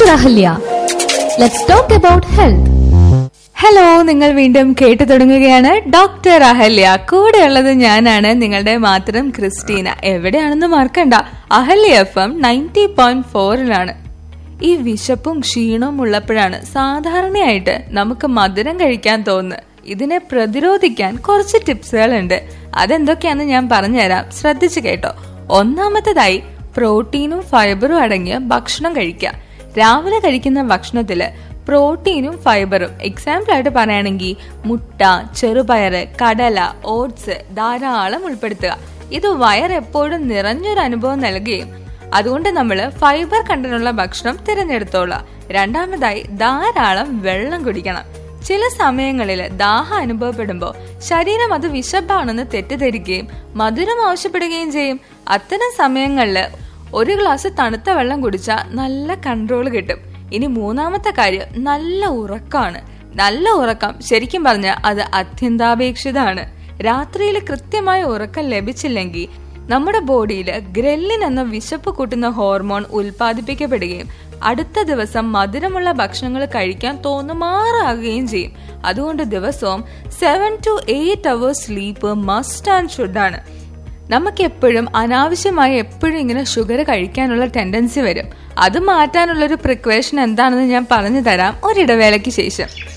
doctor Ahalya let's talk about health hello നിങ്ങൾ വീണ്ടും കേട്ടു തുടങ്ങുകയാണ് ഡോക്ടർ അഹല്യ കൂടെയുള്ളത് ഞാനാണ് നിങ്ങളുടെ മാത്രം ക്രിസ്റ്റീന എവിടെയാണെന്ന് മറക്കണ്ട Ahalya F M ninety point ഫോറിലാണ് ഈ വിശപ്പും ക്ഷീണവും ഉള്ളപ്പോഴാണ് സാധാരണയായിട്ട് നമുക്ക് മധുരം കഴിക്കാൻ തോന്നുന്നത് ഇതിനെ പ്രതിരോധിക്കാൻ കുറച്ച് ടിപ്സുകളുണ്ട് അതെന്തൊക്കെയാണെന്ന് ഞാൻ പറഞ്ഞുതരാം ശ്രദ്ധിച്ചു കേട്ടോ ഒന്നാമത്തേതായി പ്രോട്ടീനും ഫൈബറും അടങ്ങിയ ഭക്ഷണം കഴിക്കുക രാവിലെ കഴിക്കുന്ന ഭക്ഷണത്തില് പ്രോട്ടീനും ഫൈബറും എക്സാമ്പിൾ ആയിട്ട് പറയുകയാണെങ്കിൽ മുട്ട ചെറുപയറ് കടല ഓട്സ് ധാരാളം ഉൾപ്പെടുത്തുക ഇത് വയർ എപ്പോഴും നിറഞ്ഞൊരു അനുഭവം നൽകുകയും അതുകൊണ്ട് നമ്മൾ ഫൈബർ കണ്ടനുള്ള ഭക്ഷണം തിരഞ്ഞെടുത്തോളാം രണ്ടാമതായി ധാരാളം വെള്ളം കുടിക്കണം ചില സമയങ്ങളിൽ ദാഹം അനുഭവപ്പെടുമ്പോൾ ശരീരം അത് വിശപ്പാണെന്ന് തെറ്റിദ്ധരിക്കുകയും മധുരം ആവശ്യപ്പെടുകയും ചെയ്യും അത്തരം സമയങ്ങളിൽ ഒരു ഗ്ലാസ് തണുത്ത വെള്ളം കുടിച്ചാൽ നല്ല കൺട്രോൾ കിട്ടും ഇനി മൂന്നാമത്തെ കാര്യം നല്ല ഉറക്കമാണ് നല്ല ഉറക്കം ശരിക്കും പറഞ്ഞാൽ അത് അത്യന്താപേക്ഷിതമാണ് രാത്രിയിൽ കൃത്യമായ ഉറക്കം ലഭിച്ചില്ലെങ്കിൽ നമ്മുടെ ബോഡിയിൽ ഗ്രെല്ലിൻ എന്ന വിശപ്പ് കൂട്ടുന്ന ഹോർമോൺ ഉൽപ്പാദിപ്പിക്കപ്പെടുകയും അടുത്ത ദിവസം മധുരമുള്ള ഭക്ഷണങ്ങൾ കഴിക്കാൻ തോന്നുമാറാകുകയും ചെയ്യും അതുകൊണ്ട് ദിവസവും seven to eight hours sleep must and should ആണ് നമുക്ക് എപ്പോഴും അനാവശ്യമായി എപ്പോഴും ഇങ്ങനെ ഷുഗർ കഴിക്കാനുള്ള ടെൻഡൻസി വരും അത് മാറ്റാനുള്ള ഒരു പ്രിക്വേഷൻ എന്താണെന്ന് ഞാൻ പറഞ്ഞു തരാം ഒരിടവേളയ്ക്ക് ശേഷം